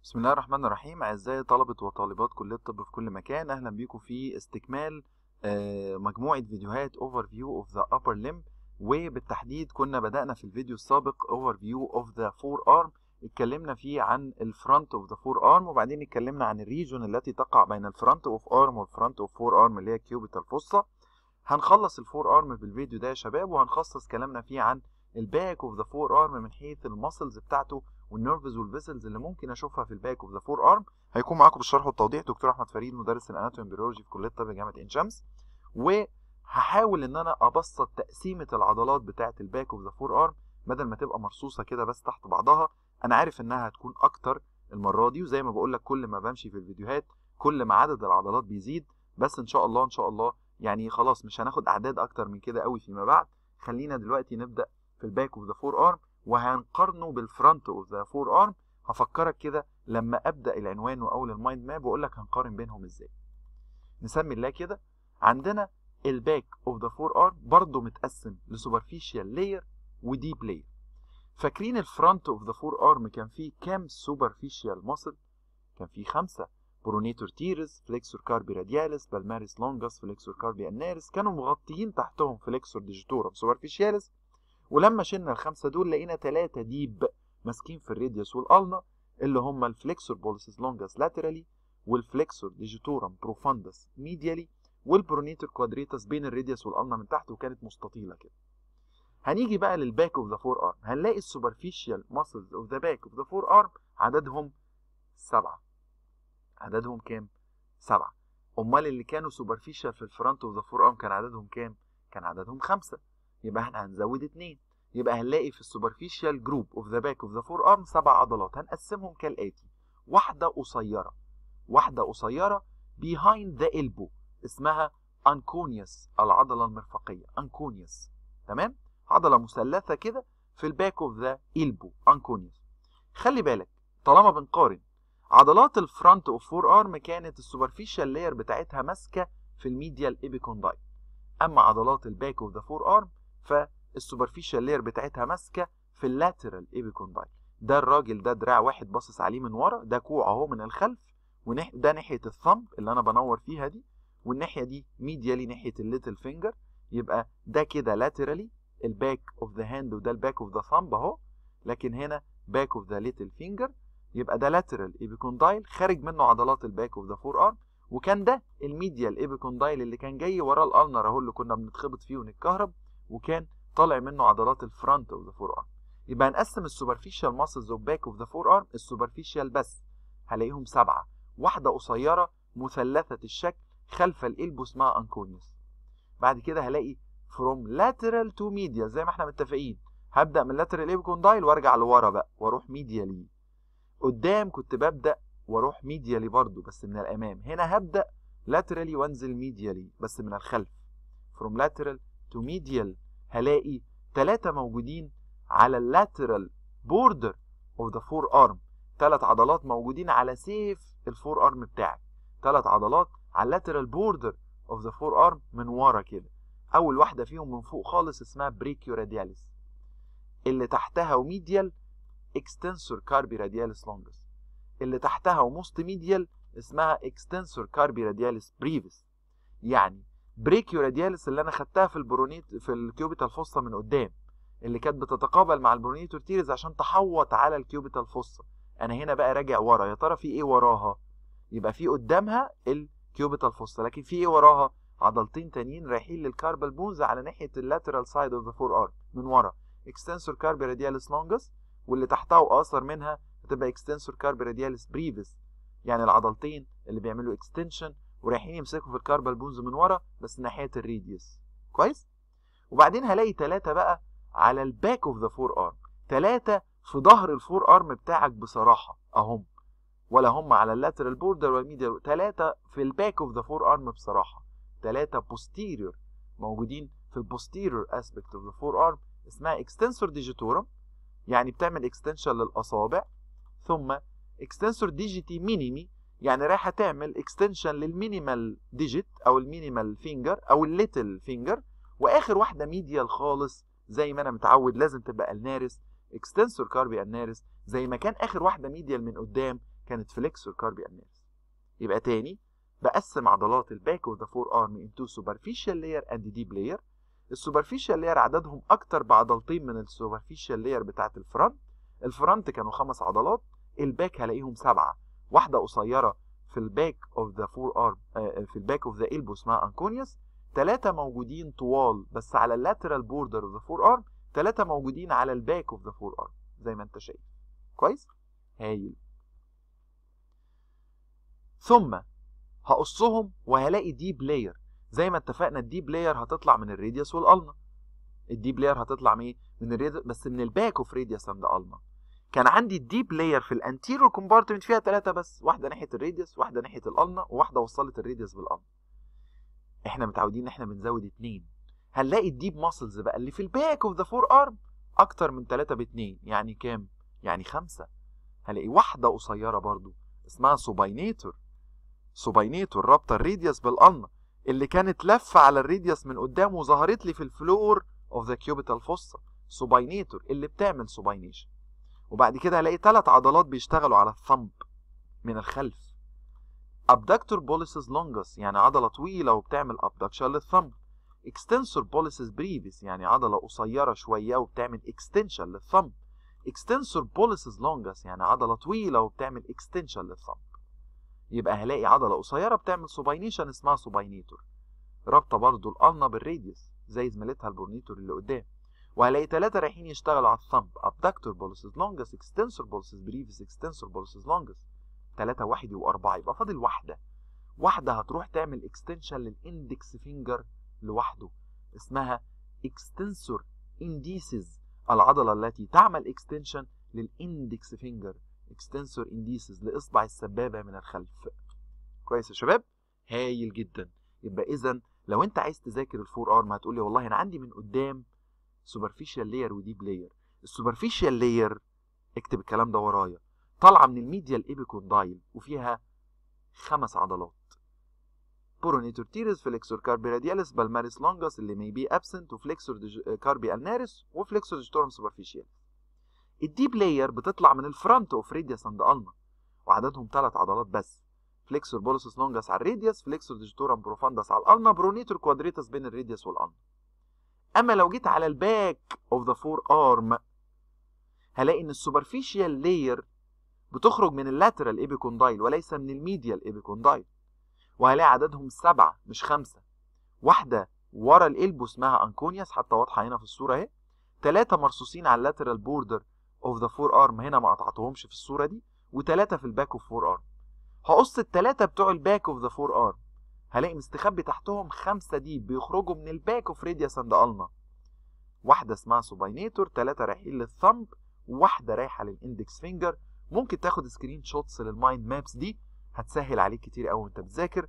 بسم الله الرحمن الرحيم أعزائي طلبة وطالبات كلية الطب في كل مكان أهلا بيكم في استكمال آه، مجموعة فيديوهات Overview of the Upper Limb وبالتحديد كنا بدأنا في الفيديو السابق Overview of the Forearm اتكلمنا فيه عن الفرونت اوف ذا فور ارم وبعدين اتكلمنا عن الريجون التي تقع بين الفرونت اوف ارم والفرونت اوف فور ارم اللي هي كيوبيتال فوسا هنخلص الفور ارم بالفيديو ده يا شباب وهنخصص كلامنا فيه عن الباك اوف ذا فور ارم من حيث المسلز بتاعته والنيرفز والفيسلز اللي ممكن اشوفها في الباك اوف ذا فور ارم هيكون معاكم بالشرح والتوضيح دكتور احمد فريد مدرس الاناتومي بيولوجي في كليه الطب جامعه عين شمس وهحاول ان انا ابسط تقسيمه العضلات بتاعه الباك اوف ذا فور ارم بدل ما تبقى مرصوصه كده بس تحت بعضها انا عارف انها هتكون اكتر المره دي وزي ما بقول لك كل ما بمشي في الفيديوهات كل ما عدد العضلات بيزيد بس ان شاء الله ان شاء الله يعني خلاص مش هناخد اعداد اكتر من كده قوي فيما بعد خلينا دلوقتي نبدا في الباك اوف ذا فور ارم وهنقارنه بالفرونت اوف ذا فور ارم هفكرك كده لما ابدا العنوان واول المايند ماب واقول لك هنقارن بينهم ازاي نسمي الله كده عندنا الباك اوف ذا فور ارم برضه متقسم لسوبرفيشال لاير وديب لاير فاكرين الفرونت اوف ذا فور ارم كان فيه كام سوبرفيشال ماسل كان فيه خمسة برونيتور تيرس فليكسور كاربي رادياليس بالماريس لونجاس فليكسور كاربي اناريس كانوا مغطيين تحتهم فليكسور ديجيتورم سوبرفيشاليس ولما شلنا الخمسة دول لقينا ثلاثة ديب ماسكين في الراديوس والالنا اللي هم الفليكسور بوليسيس لونجاس لاترالي والفليكسور ديجيتورم بروفاندس ميديالي والبرونيتور كوادريتاس بين الراديوس والالنا من تحت وكانت مستطيلة كده هنيجي بقى للباك اوف ذا فور ارم هنلاقي السوبرفيشال ماسلز اوف ذا باك اوف ذا فور ارم عددهم سبعة عددهم كام؟ سبعة امال اللي كانوا سوبرفيشال في الفرونت اوف ذا فور ارم كان عددهم كام؟ كان عددهم خمسة يبقى احنا هنزود اتنين يبقى هنلاقي في السوبرفيشال جروب اوف ذا باك اوف ذا فور ارم سبع عضلات هنقسمهم كالاتي واحدة قصيرة واحدة قصيرة behind the elbow اسمها انكونيوس العضلة المرفقية انكونيوس تمام؟ عضلة مثلثة كده في الباك اوف ذا إلبو انكونيوس خلي بالك طالما بنقارن عضلات الفرونت اوف فور ارم كانت السوبرفيشال لاير بتاعتها ماسكه في الميديال ايبيكوندايل اما عضلات الباك اوف ذا فور ارم فالسوبرفيشال لاير بتاعتها ماسكه في اللاترال ايبيكوندايل ده الراجل ده دراع واحد باصص عليه من ورا ده كوع اهو من الخلف وده ناحيه الثمب اللي انا بنور فيها دي والناحيه دي ميديالي ناحيه الليتل فينجر يبقى ده كده لاترالي الباك اوف ذا هاند وده الباك اوف ذا ثامب اهو لكن هنا باك اوف ذا ليتل فينجر يبقى ده لاترال ايبيكوندايل خارج منه عضلات الباك اوف ذا فور ارم وكان ده الميديال ايبيكوندايل اللي كان جاي وراه الالنر اهو اللي كنا بنتخبط فيه ونتكهرب وكان طالع منه عضلات الفرونت اوف ذا فور ارم يبقى هنقسم السوبرفيشال ماسلز اوف باك اوف ذا فور ارم السوبرفيشال بس هلاقيهم سبعه واحده قصيره مثلثه الشكل خلف القلب اسمها انكونيوس بعد كده هلاقي from lateral to medial زي ما احنا متفقين هبدا من lateral ايبيكوندايل وارجع لورا بقى واروح ميديالي قدام كنت ببدا واروح ميديالي برضو بس من الامام هنا هبدا laterally وانزل ميديالي بس من الخلف from lateral to medial هلاقي ثلاثة موجودين على اللاترال border of the forearm ثلاث عضلات موجودين على سيف الفور ارم بتاعك ثلاث عضلات على اللاترال border of the forearm من ورا كده اول واحده فيهم من فوق خالص اسمها بريكيو رادياليس اللي تحتها وميديال اكستنسور كاربي رادياليس لونجس اللي تحتها وموست ميديال اسمها اكستنسور كاربي رادياليس بريفيس يعني بريكيو رادياليس اللي انا خدتها في البرونيت في الكيوبيتال فوسا من قدام اللي كانت بتتقابل مع البرونيتور تيرز عشان تحوط على الكيوبيتال فوسا انا هنا بقى راجع ورا يا ترى في ايه وراها يبقى في قدامها الكيوبيتال فوسا لكن في ايه وراها عضلتين تانيين رايحين للكاربال بونز على ناحيه اللاترال سايد اوف ذا فور ارم من ورا اكستنسور كاربي رادياليس لونجس واللي تحتها واقصر منها هتبقى اكستنسور كاربي رادياليس بريفيس يعني العضلتين اللي بيعملوا اكستنشن ورايحين يمسكوا في الكاربال بونز من ورا بس ناحيه الريديوس كويس وبعدين هلاقي ثلاثه بقى على الباك اوف ذا فور ارم ثلاثه في ظهر الفور ارم بتاعك بصراحه اهم ولا هم على اللاترال بوردر ولا الميديال ثلاثه في الباك اوف ذا فور ارم بصراحه ثلاثة posterior موجودين في البوستيريور aspect of the forearm اسمها extensor digitorum يعني بتعمل extension للأصابع ثم extensor digiti minimi يعني رايحة تعمل extension للمينيمال ديجيت أو المينيمال فينجر أو الليتل فينجر وآخر واحدة ميديال خالص زي ما أنا متعود لازم تبقى النارس extensor carpi النارس زي ما كان آخر واحدة ميديال من قدام كانت فليكسور كاربي النيرس يبقى تاني بقسم عضلات الباك اوف ذا فور ارم انتو سوبرفيشال لاير اند ديب لاير السوبرفيشال لاير عددهم اكتر بعضلتين من السوبرفيشال لاير بتاعت الفرونت الفرونت كانوا خمس عضلات الباك هلاقيهم سبعه واحده قصيره في الباك اوف ذا فور ارم في الباك اوف ذا البو اسمها انكونيوس ثلاثه موجودين طوال بس على اللاترال بوردر اوف ذا فور ارم ثلاثه موجودين على الباك اوف ذا فور ارم زي ما انت شايف كويس هايل ثم هقصهم وهلاقي ديب لاير زي ما اتفقنا الديب لاير هتطلع من الراديوس والالنا الديب لاير هتطلع من من الراديوس بس من الباك اوف راديوس اند النا كان عندي الديب لاير في الانتيريور كومبارتمنت فيها ثلاثه بس واحده ناحيه الراديوس واحده ناحيه الالنا وواحده وصلت الراديوس بالالنا احنا متعودين ان احنا بنزود اتنين هنلاقي الديب ماسلز بقى اللي في الباك اوف ذا فور ارم اكتر من 3 باتنين يعني كام يعني خمسة هلاقي واحده قصيره برضو اسمها سوباينيتور سوباينيتور رابطه الراديوس بالالنا اللي كانت لفه على الراديوس من قدام وظهرت لي في الفلور اوف ذا كيوبيتال فوسا سوباينيتور اللي بتعمل سوباينيشن وبعد كده هلاقي ثلاث عضلات بيشتغلوا على الثمب من الخلف abductor pollicis longus يعني عضلة طويلة وبتعمل abduction للثمب extensor pollicis brevis يعني عضلة قصيرة شوية وبتعمل extension للثمب extensor pollicis longus يعني عضلة طويلة وبتعمل extension للثمب يبقى هلاقي عضلة قصيرة بتعمل سوباينيشن اسمها سوباينيتور رابطة برضو الألنا بالراديوس زي زميلتها البورنيتور اللي قدام وهلاقي ثلاثة رايحين يشتغلوا على الثمب abductor pollicis longus extensor pollicis brevis extensor pollicis longus ثلاثة واحد وأربعة يبقى فاضل واحدة واحدة هتروح تعمل اكستنشن للإندكس فينجر لوحده اسمها extensor indices العضلة التي تعمل اكستنشن للإندكس فينجر extensor indices لإصبع السبابة من الخلف كويس يا شباب هايل جدا يبقى إذا لو أنت عايز تذاكر الفور ارم هتقول لي والله أنا عندي من قدام سوبرفيشال لاير وديب لاير السوبرفيشال لاير اكتب الكلام ده ورايا طالعه من الميديال ايبيكوندايل وفيها خمس عضلات بورونيتور تيرس فليكسور كاربي رادياليس بالماريس لونجاس اللي مي بي ابسنت وفليكسور كاربي الناريس وفليكسور ديجيتورم سوبرفيشال الديب لاير بتطلع من الفرونت اوف راديوس اند النا وعددهم ثلاث عضلات بس فليكسور بولوسس لونجاس على الراديوس فليكسور ديجيتورم بروفاندس على الالنا برونيتور كوادريتس بين الراديوس والالنا اما لو جيت على الباك اوف ذا فور ارم هلاقي ان السوبرفيشال لاير بتخرج من اللاترال ايبيكوندايل وليس من الميديال ايبيكوندايل وهلاقي عددهم سبعة مش خمسة واحدة ورا القلب اسمها انكونياس حتى واضحة هنا في الصورة اهي ثلاثة مرصوصين على اللاترال بوردر اوف ذا فور ارم هنا ما قطعتهمش في الصورة دي وثلاثة في الباك اوف فور ارم هقص الثلاثة بتوع الباك اوف ذا فور ارم هلاقي مستخبي تحتهم خمسة دي بيخرجوا من الباك اوف راديوس اند النا واحدة اسمها سوباينيتور ثلاثة رايحين للثمب وواحدة رايحة للاندكس فينجر ممكن تاخد سكرين شوتس للمايند مابس دي هتسهل عليك كتير قوي وانت بتذاكر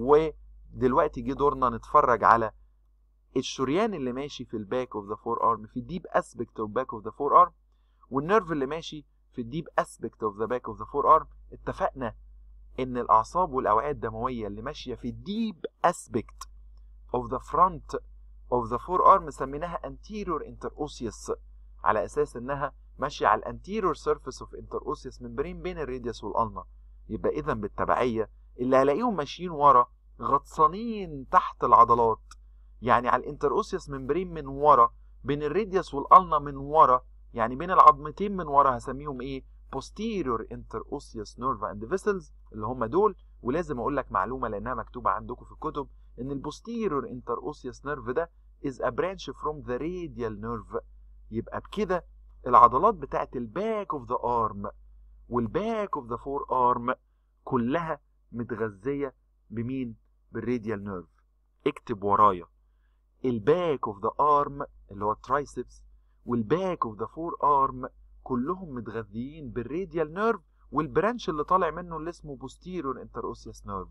ودلوقتي جه دورنا نتفرج على الشريان اللي ماشي في الباك اوف ذا فور ارم في الديب اسبكت اوف باك اوف ذا فور ارم والنيرف اللي ماشي في الديب اسبكت اوف ذا باك اوف ذا فور ارم اتفقنا ان الاعصاب والاوعيه الدمويه اللي ماشيه في الديب اسبكت اوف ذا فرونت اوف ذا فور ارم سميناها anterior interossseous على اساس انها ماشيه على الانتيريور سيرفيس اوف انتروسيوس ممبرين بين الراديوس والالنا يبقى اذا بالتبعيه اللي هلاقيهم ماشيين ورا غطسانين تحت العضلات يعني على الانتروسيوس ممبرين من ورا بين الراديوس والالنا من ورا يعني بين العظمتين من ورا هسميهم ايه posterior interosseous nerve and vessels اللي هم دول ولازم اقول لك معلومه لانها مكتوبه عندكم في الكتب ان البوستيريور interosseous nerve ده is a branch from the radial nerve يبقى بكده العضلات بتاعت الباك اوف ذا ارم والباك اوف ذا فور ارم كلها متغذيه بمين بالراديال نيرف اكتب ورايا الباك اوف ذا ارم اللي هو الترايسبس والباك اوف ذا فور ارم كلهم متغذيين بالراديال نيرف والبرانش اللي طالع منه اللي اسمه بوستيريور انتروسيوس نيرف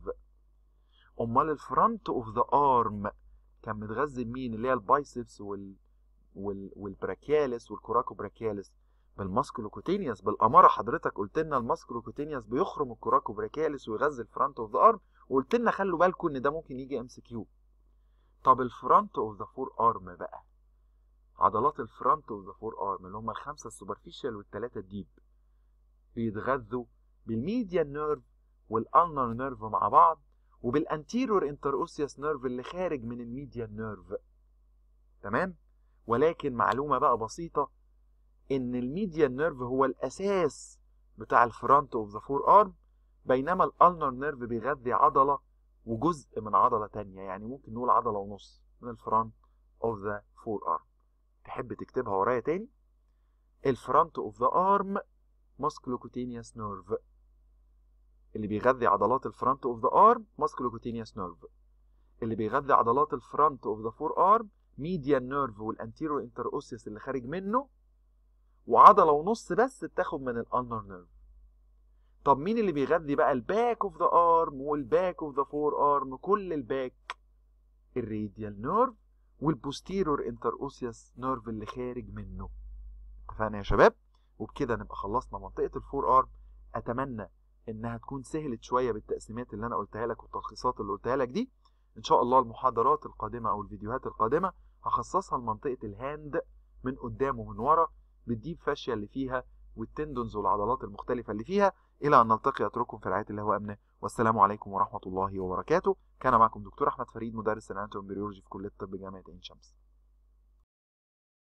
امال الفرونت اوف ذا ارم كان متغذي بمين اللي هي البايسبس وال وال... والبراكيالس والكوراكوبراكيالس بالماسكولوكوتينيوس بالاماره حضرتك قلت لنا الماسكولوكوتينيوس بيخرم الكوراكوبراكيالس ويغذي الفرونت اوف ذا ارم وقلت لنا خلوا بالكم ان ده ممكن يجي ام سي كيو طب الفرونت اوف ذا فور ارم بقى عضلات الفرونت اوف ذا فور ارم اللي هم الخمسه السوبرفيشال والثلاثه الديب بيتغذوا بالميديان نيرف والالنر نيرف مع بعض وبالانتيرور انتروسيوس نيرف اللي خارج من الميديان نيرف تمام ولكن معلومه بقى بسيطه ان الميديان نيرف هو الاساس بتاع الفرونت اوف ذا فور ارم بينما الالنر نيرف بيغذي عضله وجزء من عضله تانية يعني ممكن نقول عضله ونص من الفرونت اوف ذا فور ارم تحب تكتبها ورايا تاني الفرونت اوف ذا ارم musculocutaneous نيرف اللي بيغذي عضلات الفرونت اوف ذا ارم musculocutaneous نيرف اللي بيغذي عضلات الفرونت اوف ذا فور ارم ميديان نيرف والانتيرو انتروسيوس اللي خارج منه وعضله ونص بس بتاخد من الالنر نيرف طب مين اللي بيغذي بقى الباك اوف ذا ارم والباك اوف ذا فور ارم كل الباك الراديال نيرف والبوستيرور انتروسيوس نيرف اللي خارج منه اتفقنا يا شباب وبكده نبقى خلصنا منطقه الفور ارم اتمنى انها تكون سهلت شويه بالتقسيمات اللي انا قلتها لك والتلخيصات اللي قلتها لك دي ان شاء الله المحاضرات القادمه او الفيديوهات القادمه هخصصها لمنطقه الهاند من قدام ومن ورا بالديب فاشيا اللي فيها والتندونز والعضلات المختلفه اللي فيها الى ان نلتقي اترككم في رعايه الله وامنه والسلام عليكم ورحمه الله وبركاته كان معكم دكتور احمد فريد مدرس الاناتومي في كليه الطب جامعه عين شمس